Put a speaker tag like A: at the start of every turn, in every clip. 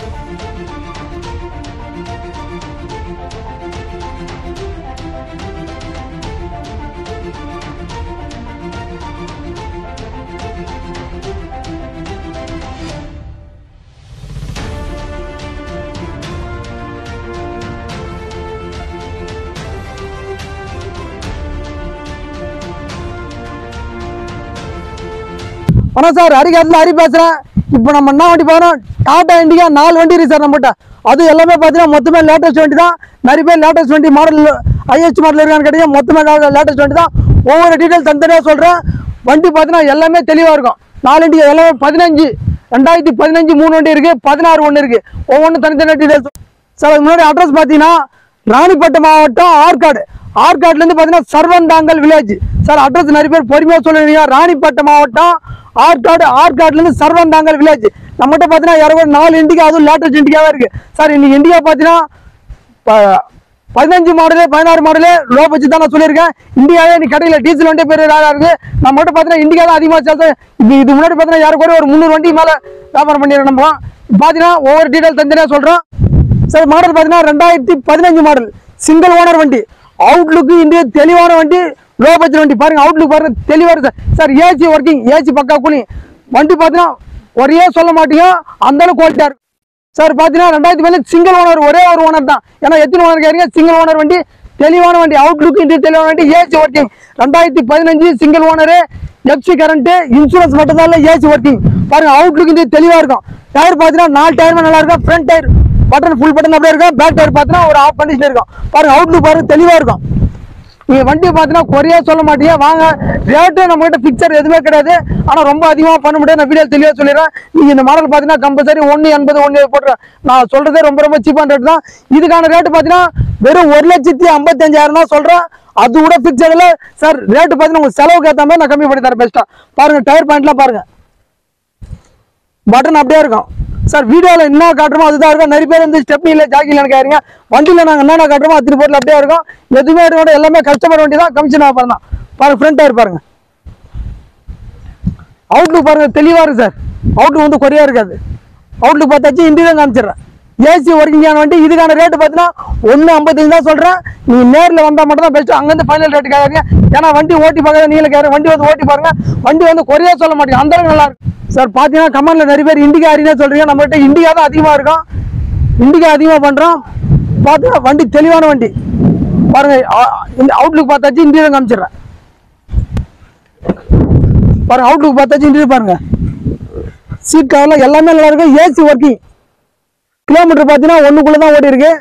A: வணக்கம் சார் ஹரிகாரத்தில் ஹரி பேசுகிறேன் இப்போ நம்ம என்ன வண்டி பார்க்குறோம் டாடா இண்டிகா நாலு வண்டி இருக்கு சார் நம்மகிட்ட அது எல்லாமே பார்த்தீங்கன்னா மொத்தமே லேட்டஸ்ட் வண்டி தான் நிறைய பேர் லேட்டஸ்ட் வண்டி மாடல் ஐஹெச் மாடல் இருக்கான்னு கேட்டீங்க மொத்தமே லேட்டஸ்ட் வண்டி தான் ஒவ்வொரு டீட்டெயில் தனித்தனியாக சொல்கிறேன் வண்டி பார்த்தீங்கன்னா எல்லாமே தெளிவாக இருக்கும் நாலு இண்டிகா எல்லாமே பதினஞ்சு ரெண்டாயிரத்தி பதினஞ்சு மூணு வண்டி இருக்குது பதினாறு ஒன்று இருக்குது ஒவ்வொன்றும் தனித்தனியாக டீட்டெயில்ஸ் சார் அதுக்கு முன்னாடி அட்ரஸ் பார்த்தீங்கன்னா ராணிப்பேட்டை மாவட்டம் ஆற்காடு ஆற்காடுலேருந்து பார்த்தீங்கன்னா சர்வந்தாங்கல் வில்லேஜ் சார் அட்ரஸ் நிறைய பேர் பொறுமையாக சொல்லுவீங்க ராணிப்பேட்டை மாவட்டம் ஆற்காடு ஆற்காடுலேருந்து சர்வந்தாங்கல் வில்லேஜ் நம்மகிட்ட பார்த்தீங்கன்னா யாரோ ஒரு நாலு இண்டிகா அதுவும் லேட்டஸ்ட் இண்டிகாவே இருக்குது சார் இன்னைக்கு இண்டிகா பார்த்தீங்கன்னா ப- பதினஞ்சு மாடலு பதினாறு மாடலு லோ பட்ஜெட் தான் நான் சொல்லியிருக்கேன் இந்தியாவே நீ கடையில் டீசல் வண்டி பேர் ரேராக இருக்குது நம்ம மட்டும் பார்த்தீங்கன்னா இந்தியா தான் அதிகமாக சேர்த்து இது இது முன்னாடி பார்த்தீங்கன்னா யாரு கூட ஒரு முந்நூறு வண்டி மேலே வியாபாரம் பண்ணிடுறோம் நம்ம பார்த்தீங்கன்னா ஒவ்வொரு டீட்டெயில் தனித்தனியாக சொல்கிறோம் சார் மாடல் பார்த்தீங்கன்னா ரெண்டாயிரத்தி பதினஞ்சு மாடல் சிங்கிள் ஓனர் வண்டி அவுட்லுக்கு இந்தியா தெளிவான வண்டி லோ பட்ஜெட் வண்டி பாருங்க அவுட்லுக் பாருங்க தெளிவாக இருக்கு sir sir AC working AC பக்கா கூலி வண்டி பார்த்தீங்கன்னா ஒரே சொல்ல மாட்டீங்க அந்த அளவுக்கு குவாலிட்டியாக இருக்கும் சார் பார்த்தீங்கன்னா ரெண்டாயிரத்தி பதினஞ்சு சிங்கிள் ஓனர் ஒரே ஒரு ஓனர் தான் ஏன்னா எத்தனை ஓனர் கேறீங்க சிங்கிள் ஓனர் வண்டி தெளிவான வண்டி அவுட்லுக் இன்டி தெளிவான வண்டி ஏசி ஒர்க்கிங் ரெண்டாயிரத்தி பதினஞ்சு single owner FC current insurance மட்டும் தான் ஏசி ஒர்க்கிங் பாருங்க அவுட்லுக் இன்டி தெளிவாக இருக்கும் டயர் பார்த்தீங்கன்னா நாலு டயருமே நல்லா இருக்கும் front tyre button full button அப்படியே இருக்கும் பேக் டயர் பார்த்தீங்கன்னா ஒரு ஆஃப் கண்டிஷன் இருக்கும் பாருங்க அவுட்லுக் பாருங்க தெளிவாக இருக்கும் நீங்க வண்டியை பார்த்தீங்கன்னா குறையா சொல்ல மாட்டீங்க வாங்க ரேட்டு நம்ம கிட்ட பிக்சர் எதுவுமே கிடையாது ஆனா ரொம்ப அதிகமா பண்ண முடியாது நான் வீடியோ தெளிவா சொல்லிடுறேன் நீங்க இந்த மாடல் பார்த்தீங்கன்னா கம்பல்சரி ஒன்று எண்பது ஒன்று போட்டுறேன் நான் சொல்றதே ரொம்ப ரொம்ப சீப்பான ரேட் தான் இதுக்கான ரேட்டு பார்த்தீங்கன்னா வெறும் ஒரு லட்சத்தி ஐம்பத்தஞ்சாயிரம் தான் சொல்றேன் அது கூட பிக்சர் இல்லை சார் ரேட்டு பார்த்தீங்கன்னா உங்க செலவுக்கு ஏற்ற மாதிரி நான் கம்மி பண்ணி தரேன் பெஸ்ட்டா பாருங்க டயர் பாயிண்ட்லாம் பாருங்க பட்டன் அப்படியே இருக்கும் சார் வீடியோவில் என்ன காட்டுறோமோ அதுதான் இருக்கும் நிறைய பேர் வந்து ஸ்டெப்னி இல்லை ஜாக்கி இல்லைன்னு கேட்குறீங்க வண்டியில் நாங்கள் என்னென்ன காட்டுறோமோ அத்தனை பொருள் அப்படியே இருக்கும் எதுவுமே இருக்கணும் எல்லாமே கஸ்டமர் வண்டி தான் கமிஷன் ஆஃபர் தான் பாருங்க ஃப்ரண்ட் டயர் பாருங்க அவுட்லுக் பாருங்க தெளிவாக இருக்கு சார் அவுட்லுக் வந்து குறையா இருக்காது அவுட்லுக் பார்த்தாச்சு இண்டியன் காமிச்சிடுறேன் ஏசி ஒர்க்கிங்கான வண்டி இதுக்கான ரேட்டு பார்த்தீங்கன்னா ஒன்று ஐம்பத்தஞ்சு தான் சொல்கிறேன் நீங்கள் நேரில் வந்தால் மட்டும் தான் பெஸ்ட்டு அங்கேருந்து ஃபைனல் ரேட்டு கேட்குறீங்க ஏன்னா வண்டி ஓட்டி பார்க்காத நீங்களே கேட்குறேன் வண்டி வந்து ஓட்டி பாருங்க வண்டி வந்து குறையா சொல்ல மாட்டேங்க அந்த அளவுக்கு நல்லா இருக்கும் சார் பார்த்தீங்கன்னா கமெண்ட்ல நிறைய பேர் இண்டிகா அரினே சொல்கிறீங்க நம்மகிட்ட இண்டிகா தான் அதிகமாக இருக்கும் இண்டிகா அதிகமாக பண்ணுறோம் பார்த்தீங்கன்னா வண்டி தெளிவான வண்டி பாருங்க அவுட்லுக் பார்த்தாச்சு இன்டீரியர் காமிச்சிடுறேன் பாருங்க அவுட்லுக் பார்த்தாச்சு இன்டீரியர் பாருங்க சீட் கவர்லாம் எல்லாமே நல்லா இருக்கும் ஏசி ஒர்க்கிங் கிலோமீட்டர் பார்த்தீங்கன்னா ஒன்றுக்குள்ளே தான் ஓடி இருக்கு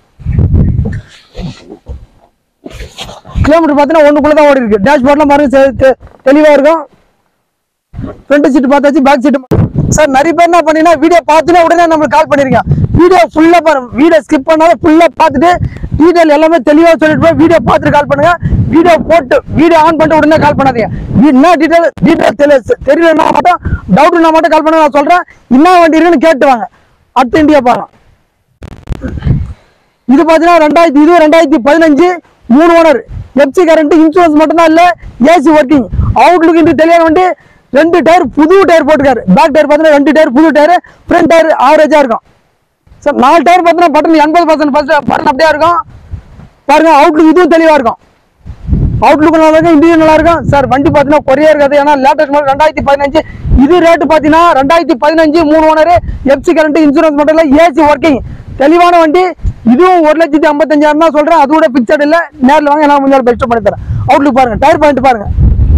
A: கிலோமீட்டர் பார்த்தீங்கன்னா ஒன்றுக்குள்ளே தான் ஓடி இருக்கு டேஷ்போர்ட்லாம் பாருங்க தெ- தெ- தெளிவா இருக்கும் ஃப்ரண்ட் சீட் பார்த்தாச்சு பேக் சீட் சார் நிறைய பேர் என்ன பண்ணீங்கன்னா வீடியோ பார்த்துட்டு உடனே நம்மளுக்கு கால் பண்ணிருக்கீங்க வீடியோ ஃபுல்லாக பாருங்க வீடியோ ஸ்கிப் பண்ணாலும் ஃபுல்லாக பார்த்துட்டு டீட்டெயில் எல்லாமே தெளிவாக சொல்லிட்டு போய் வீடியோ பார்த்துட்டு கால் பண்ணுங்க வீடியோ போட்டு வீடியோ ஆன் பண்ணிட்டு உடனே கால் பண்ணாதீங்க வீ- என்ன டீட்டெயில் டீட்டெயில் தெரியல தெரியலன்னா மட்டும் டவுட்னா மட்டும் கால் பண்ண நான் சொல்கிறேன் என்ன வண்டி இருக்குன்னு கேட்டு வாங்க அடுத்த இந்தியா பாருங்க இது பார்த்தீங்கன்னா ரெண்டாயிரத்தி இது ரெண்டாயிரத்தி பதினஞ்சு மூணு ஓனர் எஃப்சி கரண்ட் இன்சூரன்ஸ் மட்டும்தான் இல்லை ஏசி ஒர்க்கிங் அவுட்லுக் இன்று தெளிவான வண்டி ரெண்டு டயர் புது டயர் போட்டுக்காரு பேக் டயர் பார்த்தீங்கன்னா ரெண்டு டயர் புது டயர் ஃப்ரண்ட் டயர் ஆவரேஜாக இருக்கும் சார் நாலு டயர் பார்த்தீங்கன்னா பட்டன் எண்பது பர்சன்ட் ஃபர்ஸ்ட் பட்டன் அப்படியே இருக்கும் பாருங்க அவுட்லுக் இதுவும் தெளிவாக இருக்கும் அவுட்லுக் நல்லா இருக்கும் இன்டீரியர் நல்லா இருக்கும் சார் வண்டி பார்த்தீங்கன்னா குறையா இருக்காது ஏன்னா லேட்டஸ்ட் மாடல் ரெண்டாயிரத்தி பதினஞ்சு இது ரேட்டு பார்த்தீங்கன்னா ரெண்டாயிரத்தி பதினஞ்சு மூணு ஓனர் எஃப்சி கரண்ட் இன்சூரன்ஸ் மட்டும் இல்லை ஏசி ஒர்க்கிங் தெளிவான வண்டி இதுவும் ஒரு லட்சத்தி ஐம்பத்தஞ்சாயிரம் தான் சொல்றேன் அதோட பிக்சர் இல்லை நேரில் வாங்க நான் கொஞ்சம் பெஸ்ட் பண்ணி தரேன் அவுட்லுக் பாருங்க டயர் பாயிண்ட் பாருங்க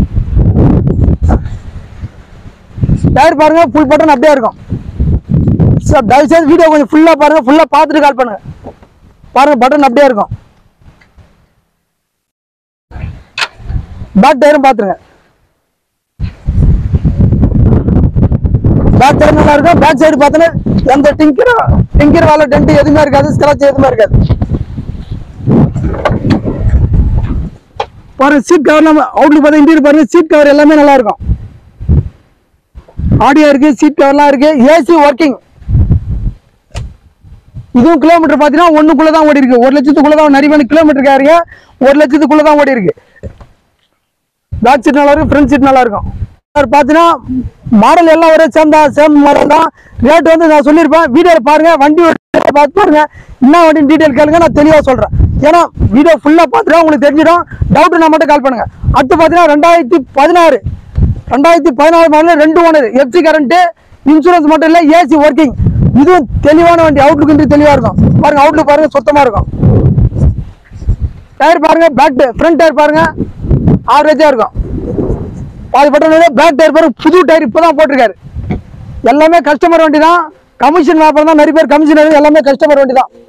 A: டயர் பாருங்க ஃபுல் பட்டன் அப்படியே இருக்கும் சார் தயவு செய்து வீடியோ கொஞ்சம் ஃபுல்லாக பாருங்க ஃபுல்லாக பார்த்துட்டு கால் பண்ணுங்க பாருங்க பட்டன் அப்படியே இருக்கும் பேக் டயரும் பார்த்துருங்க பேக் டயர் நல்லா இருக்கும் பேக் சைடு பார்த்தோன்னா எந்த டிங்கர் டிங்கர் வேலை டென்ட் எதுவுமே இருக்காது ஸ்கிராச் எதுவுமே இருக்காது பாருங்க சீட் கவர் அவுட்லுக் பார்த்தா இன்டீரியர் பாருங்க சீட் கவர் எல்லாமே நல்லா இருக்கும் ஆடியோ இருக்கு சீட் கவர்லாம் இருக்கு ஏசி ஒர்க்கிங் இதுவும் கிலோமீட்டர் பார்த்தீங்கன்னா ஒண்ணுக்குள்ள தான் ஓடி இருக்கு ஒரு லட்சத்துக்குள்ள தான் நிறைய பேர் கிலோமீட்டர் கேறீங்க ஒரு லட்சத்துக்குள்ள தான் ஓடி இருக்கு பேக் சீட் நல்லா இருக்கும் ஃப்ரண்ட் சீட் நல்லா இருக்கும் சார் பார்த்தீங்கன்னா மாடல் எல்லாம் ஒரே சேம் தான் சேம் மாடல் தான் ரேட் வந்து நான் சொல்லியிருப்பேன் வீடியோவில் பாருங்க வண்டி ஓட்டி பார்த்து பாருங்க என்ன வண்டின்னு டீட்டெயில் கேளுங்க நான் தெளிவாக சொல்கிறேன் ஏன்னா வீடியோ ஃபுல்லாக பார்த்துட்டா உங்களுக்கு தெரிஞ்சிடும் டவுட்னா மட்டும் கால் பண்ணுங்க அடுத்து பார்த்தீங்கன்னா ரெண்டாயிரத்தி பதினாறு ரெண்டாயிரத்தி பதினாறு மாடல் ரெண்டு ஓனர் எஃப்சி கரண்ட்டு இன்சூரன்ஸ் மட்டும் இல்லை ஏசி ஒர்க்கிங் இதுவும் தெளிவான வண்டி அவுட்லுக் இன்றி தெளிவாக இருக்கும் பாருங்க அவுட்லுக் பாருங்க சுத்தமாக இருக்கும் டயர் பாருங்க பேக் ஃப்ரண்ட் டயர் பாருங்க ஆவரேஜாக இருக்கும் பாதி பட்டம் பேக் டயர் பாருங்க புது டயர் இப்போ தான் போட்டிருக்காரு எல்லாமே கஸ்டமர் வண்டி தான் கமிஷன் வியாபாரம் தான் நிறைய பேர் கமிஷன் எல்லாமே கஸ்டமர் வண்டி தான்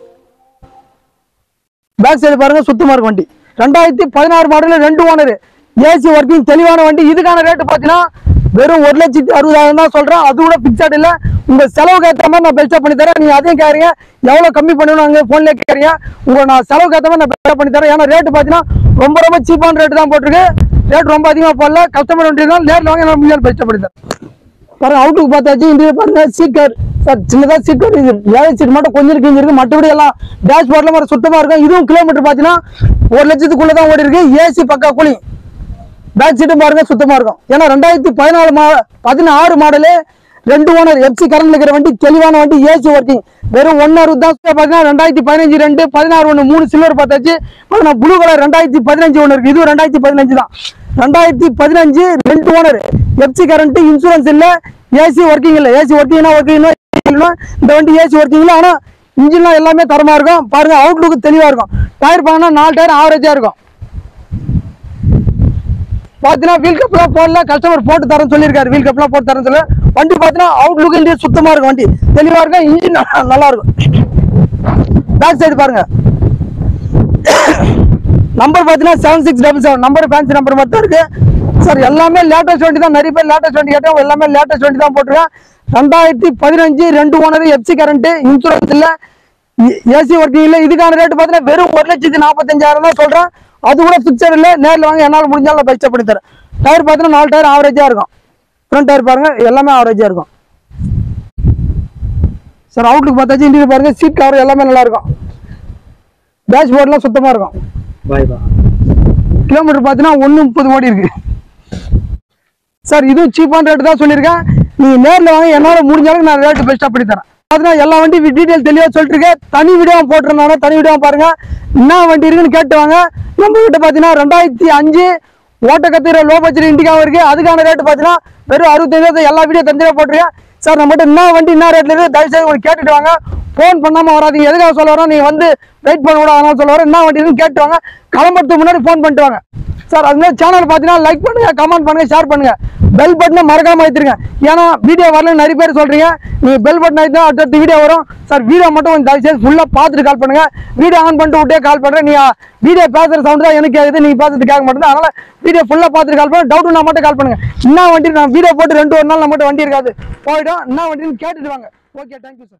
A: பேக் சைடு பாருங்க சுத்தமா இருக்கும் வண்டி ரெண்டாயிரத்தி பதினாறு மாடல் ரெண்டு ஓனர் ஏசி ஒர்க்கிங் தெளிவான வண்டி இதுக்கான ரேட்டு பார்த்தீங்கன்னா வெறும் ஒரு லட்சத்தி அறுபதாயிரம் தான் சொல்றேன் அது கூட பிக்சட் இல்ல உங்க செலவுக்கு ஏற்ற மாதிரி நான் பெஸ்டா பண்ணி தரேன் நீங்க அதையும் கேட்கறீங்க எவ்வளவு கம்மி பண்ணணும் அங்கே போன்ல கேட்கறீங்க உங்க நான் செலவுக்கு ஏற்ற மாதிரி நான் பெஸ்டா பண்ணி தரேன் ஏன்னா ரேட்டு பார்த்தீங்கன்னா ரொம்ப ரொம்ப சீப்பான ரேட்டு தான் போட்டிருக்கு ரேட் ரொம்ப அதிகமா போடல கஸ்டமர் வண்டி தான் நேரில் வாங்க நான் முடியாது பெஸ்டா பண்ணி தரேன் பாருங்க அவுட்டுக்கு பார்த்தாச்சு இன்டீரியர் பாருங்க சீக்கர் சார் சின்னதா சீக்கர் இது ஏழை சீட் மட்டும் கொஞ்சம் இருக்கு இங்க இருக்கு மற்றபடி எல்லாம் டேஷ் போர்ட்ல மாதிரி சுத்தமா இருக்கும் இதுவும் கிலோமீட்டர் பார்த்தீங்கன்னா ஒரு லட்சத்துக்குள்ள தான் ஓடி இருக்கு ஏசி பக்கா கூலி பேக் சீட்டும் பாருங்க சுத்தமா இருக்கும் ஏன்னா ரெண்டாயிரத்தி பதினாலு மா பதினாறு மாடலு ரெண்டு ஓனர் எஃப்சி கரண்ட் இருக்கிற வண்டி தெளிவான வண்டி ஏசி ஒர்க்கிங் வெறும் ஒன் அறுபது தான் பார்த்தீங்கன்னா ரெண்டாயிரத்தி பதினஞ்சு ரெண்டு பதினாறு ஒன்று மூணு சில்வர் பார்த்தாச்சு பார்த்தீங்கன்னா ப்ளூ கலர் ரெண்டாயிரத்தி பதினஞ்சு ஒன்று இருக்கு இதுவும் ரெண்டாயிரத்தி பதினஞ்சு தான் ரெண்டாயிரத்தி பதினஞ்சு ரெண்டு ஓனர் எஃப்சி கரண்ட் இன்சூரன்ஸ் இல்லை ஏசி ஒர்க்கிங் இல்லை ஏசி ஒர்க்கிங்னா ஒர்க்கிங்னா இந்த வண்டி ஏசி ஒர்க்கிங் இல்லை ஆனால் இன்ஜின்லாம் எல்லாமே தரமா இருக்கும் பாருங்க அவுட்லுக் தெளிவா இருக்கும் டயர் பார்த்தீங்கன்னா நாலு டயர் ஆவரேஜா இருக்கும் பார்த்தீங்கன்னா வீல் கப்லாம் போடல கஸ்டமர் போட்டு தரேன்னு சொல்லியிருக்காரு வீல் கப்லாம் போட்டு தரேன்னு சொல்லி வண்டி பார்த்தீங்கன்னா அவுட்லுக் இந்தியா சுத்தமா இருக்கும் வண்டி தெளிவா இருக்கும் இன்ஜின் நல்லா இருக்கும் பேக் சைடு பாருங்க நம்பர் பார்த்தீங்கன்னா seven six double seven number fancy number மட்டும் தான் இருக்கு சார் எல்லாமே லேட்டஸ்ட் வண்டி தான் நிறைய பேர் லேட்டஸ்ட் வண்டி கேட்டோம் எல்லாமே லேட்டஸ்ட் வண்டி தான் போட்டிருக்கேன் ரெண்டாயிரத்தி பதினஞ்சு ரெண்டு ஓனர் எஃப்சி கரண்ட் இன்சூரன்ஸ் இல்லை ஏசி ஒர்க்கிங் இல்லை இதுக்கான ரேட் பார்த்தீங்கன்னா வெறும் ஒரு லட்சத்தி நாற்பத்தஞ்சாயிரம் தான் சொல்கிறேன் அது கூட பிக்சர் இல்லை நேரில் வாங்க என்னால் முடிஞ்சாலும் நான் பெஸ்ட்டாக பண்ணி தரேன் டயர் பார்த்தீங்கன்னா நாலு டயர் ஆவரேஜாக இருக்கும் ஃப்ரண்ட் டயர் பாருங்க எல்லாமே ஆவரேஜாக இருக்கும் சார் அவுட்லுக் பார்த்தாச்சு இன்டீரியர் பாருங்க சீட் கவர் எல்லாமே நல்லா இருக்கும் டேஷ் போர்ட்லாம் சுத்தமாக இருக்கும்
B: பாய் பா
A: கிலோமீட்டர் பார்த்தீங்கன்னா ஒன்று முப்பது ஓடி இருக்கு சார் இதுவும் சீப்பான ரேட்டு தான் சொல்லியிருக்கேன் நீங்கள் நேரில் வாங்க என்னால் முடிஞ்ச அளவுக்கு நான் ரேட்டு பெஸ்ட்டாக பண்ணி தரேன் பார்த்தீங்கன்னா எல்லா வண்டி டீட்டெயில் தெளிவாக சொல்லிட்டு இருக்கேன் தனி வீடியோ போட்டிருந்தாங்க தனி வீடியோ பாருங்க என்ன வண்டி இருக்குன்னு கேட்டு வாங்க நம்ம கிட்ட பார்த்தீங்கன்னா ரெண்டாயிரத்தி அஞ்சு ஓட்ட கத்துற லோ பட்ஜெட் இண்டிகாவும் இருக்கு அதுக்கான ரேட்டு பார்த்தீங்கன்னா வெறும் அறுபத்தஞ்சு எல்லா வீடியோ தந்தியாக போட்டிருக்கேன் சார் நம்மகிட்ட என்ன வண்டி என்ன ரேட்ல இருக்கு தயவு செய்து உங்களுக்கு கேட்டுட்டு வாங்க ஃபோன் பண்ணாம வராதீங்க எதுக்காக சொல்ல வரோம் நீங்க வந்து வெயிட் பண்ண கூட அதனால சொல்ல வரேன் என்ன வண்டி இருக்குன்னு கேட்டு வாங்க கிளம்புறதுக்கு முன்னாடி ஃபோன் பண்ணிட்டு வாங்க சார் அது மாதிரி சேனல் பார்த்தீங்கன்னா லைக் பண்ணுங்க கமெண்ட் பண்ணுங்க ஷேர் பண்ணுங்க பெல் பட்டனை மறக்காம வைத்திருங்க ஏன்னா வீடியோ வரல நிறைய பேர் சொல்றீங்க நீங்க பெல் பட்டன் வைத்தா அடுத்தடுத்து வீடியோ வரும் சார் வீடியோ மட்டும் கொஞ்சம் தயவு செய்து ஃபுல்லாக பார்த்துட்டு கால் பண்ணுங்க வீடியோ ஆன் பண்ணிட்டு விட்டே கால் பண்றேன் நீ வீடியோ பேசுற சவுண்ட் தான் எனக்கு கேக்குது நீங்க பேசுறது கேட்க மாட்டேங்குது அதனால வீடியோ ஃபுல்லாக பார்த்துட்டு கால் பண்ணுங்க டவுட் நான் மட்டும் கால் பண்ணுங்க என்ன வண்டி நான் வீடியோ போட்டு ரெண்டு ஒரு நாள் நம்மகிட்ட வண்டி இருக்காது போயிடும் என்ன வண்டின்னு கேட்டுட்டு வாங்க ஓகே தேங்க்யூ சார்